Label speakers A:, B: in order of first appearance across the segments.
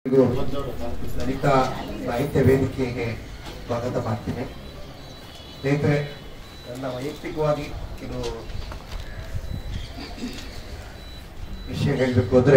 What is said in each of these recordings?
A: ಇದು ಲಲಿತಾ ಸಾಹಿತ್ಯ ವೇದಿಕೆಗೆ ಸ್ವಾಗತ ಮಾಡ್ತೀನಿ ಸ್ನೇಹಿತರೆ ನನ್ನ ವೈಯಕ್ತಿಕವಾಗಿ ಕೆಲವು ವಿಷಯ ಹೇಳಬೇಕು ಅಂದ್ರೆ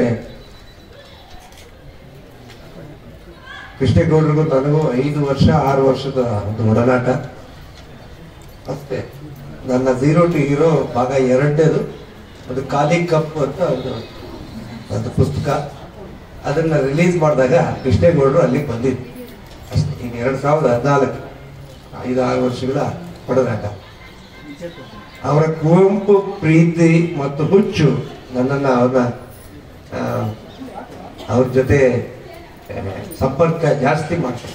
A: ಕೃಷ್ಣೇಗೌಡರಿಗೂ ನನಗೂ ಐದು ವರ್ಷ ಆರು ವರ್ಷದ ಒಂದು ಒಡನಾಟ ಅಷ್ಟೇ ನನ್ನ ಝೀರೋ ಟು ಹೀರೋ ಭಾಗ ಎರಡನೇದು ಒಂದು ಖಾಲಿ ಕಪ್ ಅಂತ ಒಂದು ಒಂದು ಪುಸ್ತಕ ಅದನ್ನ ರಿಲೀಸ್ ಮಾಡಿದಾಗ ಕೃಷ್ಣೇಗೌಡರು ಅಲ್ಲಿಗೆ ಬಂದಿದ್ದು ಅಷ್ಟೇ ಈಗ ಎರಡು ಸಾವಿರದ ಹದಿನಾಲ್ಕು ಐದು ಆರು ವರ್ಷಗಳ ಒಡನಾಟ ಅವರ ಕುವೆಂಪು ಪ್ರೀತಿ ಮತ್ತು ಹುಚ್ಚು ನನ್ನನ್ನು ಅವನ ಅವ್ರ ಜೊತೆ ಆ, ಸಂಪರ್ಕ ಜಾಸ್ತಿ ಮಾಡ್ತಾರೆ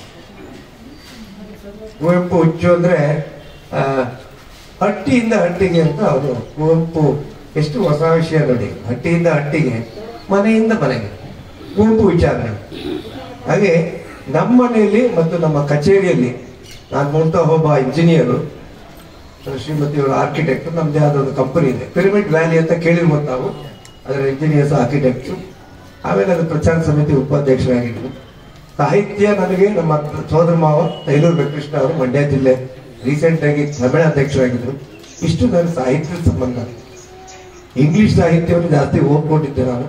A: ಕುವೆಂಪು ಹುಚ್ಚು ಅಂದ್ರೆ ಆ, ಹಟ್ಟಿಯಿಂದ ಹಟ್ಟಿಗೆ ಅಂತ ಅವರು ಕುವೆಂಪು ಎಷ್ಟು ಹೊಸ ವಿಷಯ ನೋಡಿ ಹಟ್ಟಿಯಿಂದ ಹಟ್ಟಿಗೆ ಮನೆಯಿಂದ ಮನೆಗೆ ಕುವೆಂಪು ವಿಚಾರಣೆ ಹಾಗೆ ನಮ್ಮ ಮನೆಯಲ್ಲಿ ಮತ್ತು ನಮ್ಮ ಕಚೇರಿಯಲ್ಲಿ ನಾನು ಮೂಲತಃ ಒಬ್ಬ ಇಂಜಿನಿಯರು ಶ್ರೀಮತಿಯವರು ಆರ್ಕಿಟೆಕ್ಟ್ ನಮ್ದೇ ಆದ ಒಂದು ಕಂಪನಿ ಇದೆ ಪಿರಮಿಡ್ ವ್ಯಾಲಿ ಅಂತ ಕೇಳಿರ್ಬೋದು ನಾವು ಅದರ ಇಂಜಿನಿಯರ್ಸ್ ಆರ್ಕಿಟೆಕ್ಟ್ ಆಮೇಲೆ ಅದು ಪ್ರಚಾರ ಸಮಿತಿ ಉಪಾಧ್ಯಕ್ಷರಾಗಿದ್ರು ಸಾಹಿತ್ಯ ನನಗೆ ನಮ್ಮ ಸೋದರ ಮಾವ ತೈಲೂರು ವೆಂಕಟಕೃಷ್ಣ ಅವರು ಮಂಡ್ಯ ಜಿಲ್ಲೆ ರೀಸೆಂಟ್ ಆಗಿ ಸಭೆಯ ಅಧ್ಯಕ್ಷರಾಗಿದ್ರು ಇಷ್ಟು ನನ್ನ ಸಾಹಿತ್ಯದ ಸಂಬಂಧ ಇಂಗ್ಲಿಷ್ ಸಾಹಿತ್ಯವನ್ನು ಜಾಸ್ತಿ ಓದ್ಕೊಂಡಿದ್ದೆ ನಾನು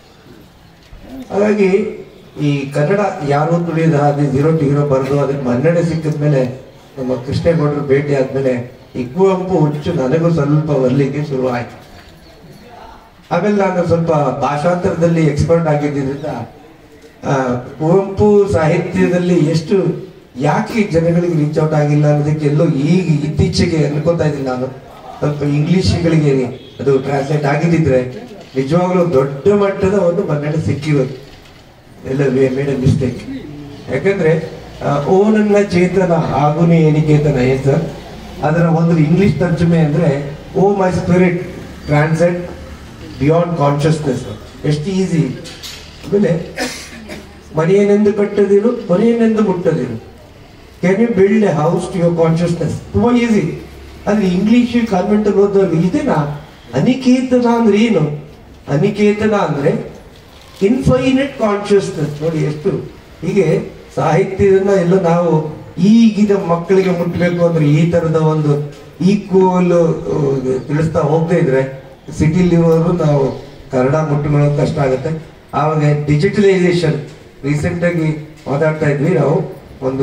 A: ಹಾಗಾಗಿ ಈ ಕನ್ನಡ ಯಾರು ತುಳಿಯದ ಹಾಗೆ ಜೀರೋ ಟು ಹೀರೋ ಬರೆದು ಅದಕ್ಕೆ ಮನ್ನಣೆ ಸಿಕ್ಕಿದ ಮೇಲೆ ನಮ್ಮ ಕೃಷ್ಣೇಗೌಡರು ಭೇಟಿ ಆದ್ಮೇಲೆ ಈ ಕುವೆಂಪು ಹುಚ್ಚು ನನಗೂ ಸ್ವಲ್ಪ ಬರ್ಲಿಕ್ಕೆ ಶುರು ಆಯ್ತು ಆಮೇಲೆ ನಾನು ಸ್ವಲ್ಪ ಭಾಷಾಂತರದಲ್ಲಿ ಎಕ್ಸ್ಪರ್ಟ್ ಆಗಿದ್ದರಿಂದ ಆ, ಕುವೆಂಪು ಸಾಹಿತ್ಯದಲ್ಲಿ ಎಷ್ಟು ಯಾಕೆ ಜನಗಳಿಗೆ ರೀಚ್ ಔಟ್ ಆಗಿಲ್ಲ ಅನ್ನೋದಕ್ಕೆ ಎಲ್ಲೋ ಈಗ ಇತ್ತೀಚೆಗೆ ಅನ್ಕೋತಾ ಇದ್ದೀನಿ ನಾನು ಸ್ವಲ್ಪ ಇಂಗ್ಲಿಷ್ಗಳಿಗೆ ಅದು ಟ್ರಾನ್ಸ್ಲೇಟ್ ಆಗಿದ್ದಿದ್ರೆ ನಿಜವಾಗ್ಲೂ ದೊಡ್ಡ ಮಟ್ಟದ ಒಂದು ಮನ್ನಣೆ ಸಿಕ್ಕಿರೋದು ಎಲ್ಲ ಮೇಡ್ ಮಿಸ್ಟೇಕ್ ಯಾಕಂದ್ರೆ ಆ, ಓ ನನ್ನ ಚೇತನ ಆಗುನಿ ಏನಿಕೇತನ ಏನ್ ಸರ್ ಅದರ ಒಂದು ಇಂಗ್ಲಿಷ್ ತರ್ಜುಮೆ ಅಂದ್ರೆ oh my spirit transcend beyond consciousness ಎಷ್ಟು ಈಸಿ ಆಮೇಲೆ ಮನೆಯನೆಂದು ಕಟ್ಟದಿರು ಕೊನೆಯನೆಂದು ಮುಟ್ಟದಿರು can you build a house to your consciousness ತುಂಬಾ ಈಸಿ ಆದ್ರೆ ಇಂಗ್ಲಿಷ್ ಕಾನ್ವೆಂಟ್ ಓದೋದು ಇದೇನಾ ಅನಿಕೇತನ ಅಂದ್ರೆ ಏನು ಅನಿಕೇತನ ಅಂದ್ರೆ ಇನ್ಫೈನೈಟ್ ಕಾನ್ಶಿಯಸ್ನೆಸ್ ನೋಡಿ ಎಷ್ಟು ಹೀಗೆ ಸಾಹಿತ್ಯದನ್ನ ಎಲ್ಲ ನಾವು ಈಗಿನ ಮಕ್ಕಳಿಗೆ ಮುಟ್ಟಬೇಕು ಅಂದ್ರೆ ಈ ತರದ ಒಂದು ಈಕ್ವಲ್ ತಿಳಿಸ್ತಾ ಹೋಗದೆ ಇದ್ರೆ ಸಿಟಿಲಿರೋರು ನಾವು ಕನ್ನಡ ಮುಟ್ಟುಕೊಳ್ಳೋದು ಕಷ್ಟ ಆಗುತ್ತೆ ಆವಾಗ ಡಿಜಿಟಲೈಸೇಷನ್ ರೀಸೆಂಟ್ ಆಗಿ ಮಾತಾಡ್ತಾ ಇದ್ವಿ ನಾವು ಒಂದು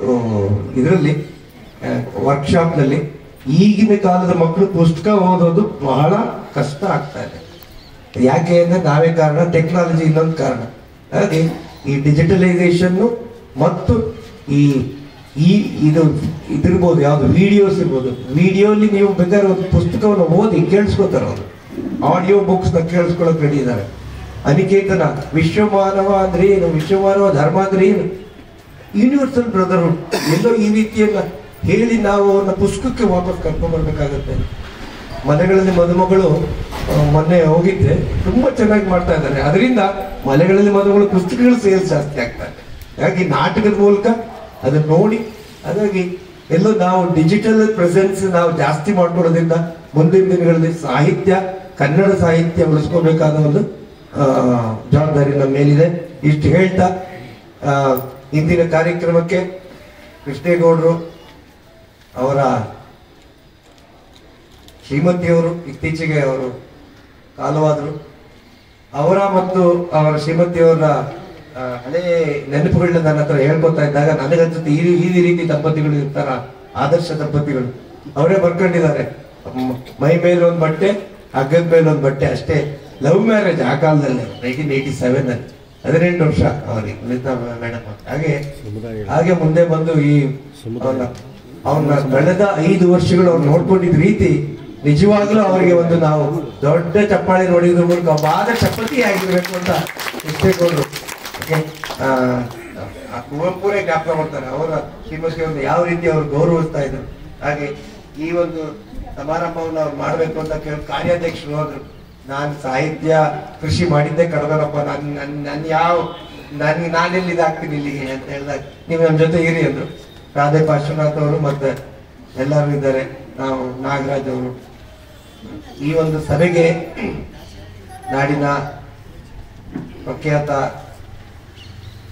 A: ಇದರಲ್ಲಿ ವರ್ಕ್ಶಾಪ್ ನಲ್ಲಿ ಈಗಿನ ಕಾಲದ ಮಕ್ಕಳು ಪುಸ್ತಕ ಓದೋದು ಬಹಳ ಕಷ್ಟ ಆಗ್ತಾ ಇದೆ ಯಾಕೆ ಅಂದ್ರೆ ನಾವೇ ಕಾರಣ ಟೆಕ್ನಾಲಜಿ ಇನ್ನೊಂದು ಕಾರಣ ಹಾಗೆ ಈ ಡಿಜಿಟಲೈಸೇಷನ್ ಮತ್ತು ಈ ಈ ಇದು ಇದಿರ್ಬೋದು ಯಾವ್ದು ವಿಡಿಯೋಸ್ ಇರ್ಬೋದು ವಿಡಿಯೋಲಿ ನೀವು ಬೇಕಾದ್ರೆ ಒಂದು ಪುಸ್ತಕವನ್ನು ಓದಿ ಕೇಳಿಸ್ಕೊತಾರೆ ಅವರು ಆಡಿಯೋ ಬುಕ್ಸ್ ನ ಕೇಳಿಸ್ಕೊಳಕ್ ರೆಡಿ ಇದ್ದಾರೆ ಅನಿಕೇತನ ವಿಶ್ವಮಾನವ ಅಂದ್ರೆ ಏನು ವಿಶ್ವಮಾನವ ಧರ್ಮ ಅಂದ್ರೆ ಏನು ಯೂನಿವರ್ಸಲ್ ಬ್ರದರ್ಹುಡ್ ಎಲ್ಲೋ ಈ ರೀತಿಯನ್ನ ಹೇಳಿ ನಾವು ಅವ್ರನ್ನ ಪುಸ್ತಕಕ್ಕೆ ವಾಪಸ್ ಕರ್ಕೊಂಡ್ ಬರ್ಬೇಕಾಗತ್ತೆ ಮನೆಗಳಲ್ಲಿ ಮದುಮಗಳು ಆ, ಮೊನ್ನೆ ಹೋಗಿದ್ದೆ ತುಂಬಾ ಚೆನ್ನಾಗಿ ಮಾಡ್ತಾ ಇದ್ದಾರೆ ಅದರಿಂದ ಮನೆಗಳಲ್ಲಿ ಮದುಮಗಳು ಪುಸ್ತಕಗಳು ಸೇಲ್ಸ್ ಜಾಸ್ತಿ ಆಗ್ತಾ ಇದೆ ಹಾಗಾಗಿ ನಾಟಕದ ಮೂಲಕ ಅದನ್ನ ನೋಡಿ ಹಾಗಾಗಿ ಎಲ್ಲೋ ನಾವು ಡಿಜಿಟಲ್ ಪ್ರೆಸೆನ್ಸ್ ನಾವು ಜಾಸ್ತಿ ಮಾಡ್ಕೊಳ್ಳೋದ್ರಿಂದ ಮುಂದಿನ ದಿನಗಳಲ್ಲಿ ಸಾಹಿತ್ಯ ಕನ್ನಡ ಸಾಹಿತ್ಯ ಉಳಿಸ್ಕೋಬೇಕಾದ ಒಂದು ಆ, ಜವಾಬ್ದಾರಿ ನಮ್ಮ ಮೇಲಿದೆ ಇಷ್ಟು ಹೇಳ್ತಾ ಆ, ಇಂದಿನ ಕಾರ್ಯಕ್ರಮಕ್ಕೆ ಕೃಷ್ಣೇಗೌಡರು ಅವರ ಶ್ರೀಮತಿಯವರು ಇತ್ತೀಚೆಗೆ ಅವರು ಕಾಲವಾದರು ಅವರ ಮತ್ತು ಅವರ ಶ್ರೀಮತಿಯವರ ಆ, ಹಳೆ ನೆನಪುಗಳನ್ನ ನನ್ನ ಹತ್ರ ಹೇಳ್ಕೊತಾ ಇದ್ದಾಗ ನನಗನ್ಸುತ್ತೆ ಈ ಈ ರೀತಿ ದಂಪತಿಗಳು ಇರ್ತಾರ ಆದರ್ಶ ದಂಪತಿಗಳು ಅವರೇ ಬರ್ಕೊಂಡಿದ್ದಾರೆ ಮ್- ಮೈ ಮೇಲೆ ಒಂದ್ ಬಟ್ಟೆ ಹಗ್ಗದ ಮೇಲೆ ಒಂದ್ ಬಟ್ಟೆ ಅಷ್ಟೇ ಲವ್ ಮ್ಯಾರೇಜ್ ಆ ಕಾಲದಲ್ಲಿ ನೈನ್ಟೀನ್ ಏಯ್ಟಿ ಸೆವೆನ್ ಅಲ್ಲಿ ಹದಿನೆಂಟು ವರ್ಷ ಅವರಿಗೆ ಲಲಿತಾ ಮೇಡಮ್ ಹಾಗೆ ಹಾಗೆ ಮುಂದೆ ಬಂದು ಈ ಅವನ ಅವನ್ನ ಬೆಳೆದ ಐದು ವರ್ಷಗಳು ಅವ್ರು ನೋಡ್ಕೊಂಡಿದ್ ರೀತಿ ನಿಜವಾಗ್ಲೂ ಅವರಿಗೆ ಒಂದು ನಾವು ದೊಡ್ಡ ಚಪ್ಪಾಳೆ ನೋಡಿದ್ರ ಮೂಲಕ ಬಾದ ಚಪ್ಪತಿ ಆಗಿರ್ಬೇಕು ಅಂತ ಇಷ್ಟೇಕೊಂಡು ಕುವೆಂಪುರೇ ಜ್ಞಾಪಕ ಮಾಡ್ತಾರೆ ಅವರ ಶ್ರೀಮತಿ ಅವ್ರನ್ನ ಯಾವ ರೀತಿ ಅವ್ರು ಗೌರವಿಸ್ತಾ ಇದ್ರು ಹಾಗೆ ಈ ಒಂದು ಸಮಾರಂಭವನ್ನು ಅವ್ರು ಮಾಡ್ಬೇಕು ಅಂತ ಕೇಳಿ ಕಾರ್ಯಾಧ್ಯಕ್ಷರು ಹೋದ್ರು ನಾನು ಸಾಹಿತ್ಯ ಕೃಷಿ ಮಾಡಿದ್ದೆ ಕಡದನಪ್ಪ ನನ್ ನನ್ ನನ್ ಯಾವ ನನ್ ನಾನೆಲ್ಲಿ ಇದಾಗ್ತೀನಿ ಇಲ್ಲಿಗೆ ಅಂತ ಹೇಳಿದಾಗ ನೀವು ನಮ್ಮ ಜೊತೆ ಇರಿ ಅಂದ್ರು ರಾಧೆ ಪಾರ್ಶ್ವನಾಥ್ ಅವರು ಮತ್ತೆ ಎಲ್ಲರೂ ಇದ್ದಾರೆ ನಾವು ನಾಗರಾಜ್ ಅವರು ಈ ಒಂದು ಸಭೆಗೆ ನಾಡಿನ ಪ್ರಖ್ಯಾತ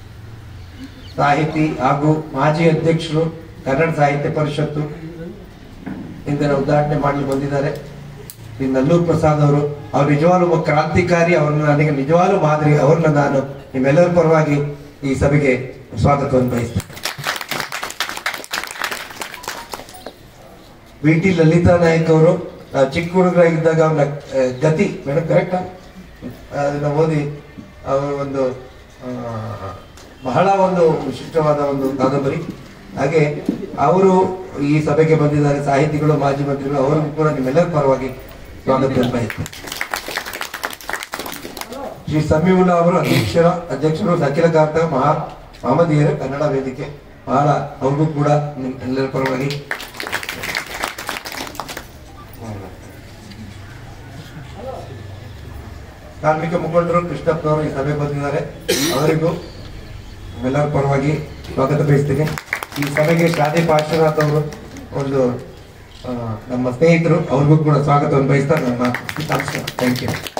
A: ಸಾಹಿತಿ ಹಾಗೂ ಮಾಜಿ ಅಧ್ಯಕ್ಷರು ಕನ್ನಡ ಸಾಹಿತ್ಯ ಪರಿಷತ್ತು ಇಂದಿನ ಉದ್ಘಾಟನೆ ಮಾಡಲು ಬಂದಿದ್ದಾರೆ ಈ ನಲ್ಲೂರ್ ಪ್ರಸಾದ್ ಅವರು ಅವ್ರು ನಿಜವಾಗ್ಲೂ ಒಬ್ಬ ಕ್ರಾಂತಿಕಾರಿ ಅವ್ರನ್ನ ನನಗೆ ನಿಜವಾಗ್ಲೂ ಮಾದರಿ ಅವ್ರನ್ನ ನಾನು ನಿಮ್ಮೆಲ್ಲರ ಪರವಾಗಿ ಈ ಸಭೆಗೆ ಸ್ವಾಗತವನ್ನು ಬಯಸ್ತೇನೆ ವಿ ಟಿ ಲಲಿತಾ ನಾಯಕ್ ಅವರು ನಾವು ಚಿಕ್ಕ ಹುಡುಗರಾಗಿದ್ದಾಗ ಅವ್ರನ್ನ ಆ, ಗತಿ ಮೇಡಮ್ ಕರೆಕ್ಟಾ ಅದನ್ನ ಓದಿ ಅವರು ಒಂದು ಆ, ಬಹಳ ಒಂದು ವಿಶಿಷ್ಟವಾದ ಒಂದು ಕಾದಂಬರಿ ಹಾಗೆ ಅವರು ಈ ಸಭೆಗೆ ಬಂದಿದ್ದಾರೆ ಸಾಹಿತಿಗಳು ಮಾಜಿ ಮಂತ್ರಿಗಳು ಅವರಿಗೂ ಕೂಡ ನಿಮ್ಮೆಲ್ಲರ ಪರವಾಗಿ ಸ್ವಾಗತ ಬಯಸ್ತೇನೆ ಶ್ರೀ ಸಮೀವುಲ್ಲಾ ಅವರು ಅಧ್ಯಕ್ಷರ ಅಧ್ಯಕ್ಷರು ಅಖಿಲ ಭಾರತ ಮಹಾ ಮಹಮ್ಮದೀಯರ ಕನ್ನಡ ವೇದಿಕೆ ಬಹಳ ಅವ್ರಿಗೂ ಕೂಡ ನಿಮ್ ಎಲ್ಲರ ಪರವಾಗಿ ಕಾರ್ಮಿಕ ಮುಖಂಡರು ಕೃಷ್ಣಪ್ಪನವರು ಈ ಸಭೆ ಬಂದಿದ್ದಾರೆ ಅವರಿಗೂ ಎಲ್ಲರ ಪರವಾಗಿ ಸ್ವಾಗತ ಬಯಸ್ತೀನಿ ಈ ಸಭೆಗೆ ಶಾದಿ ಪಾರ್ಶ್ವನಾಥ್ ಅವರು ಒಂದು ಆ, ನಮ್ಮ ಸ್ನೇಹಿತರು ಅವ್ರಿಗೂ ಕೂಡ ಸ್ವಾಗತವನ್ನು ಬಯಸ್ತಾ ನಮ್ಮ ನಮಸ್ಕಾರ ಥ್ಯಾಂಕ್ ಯು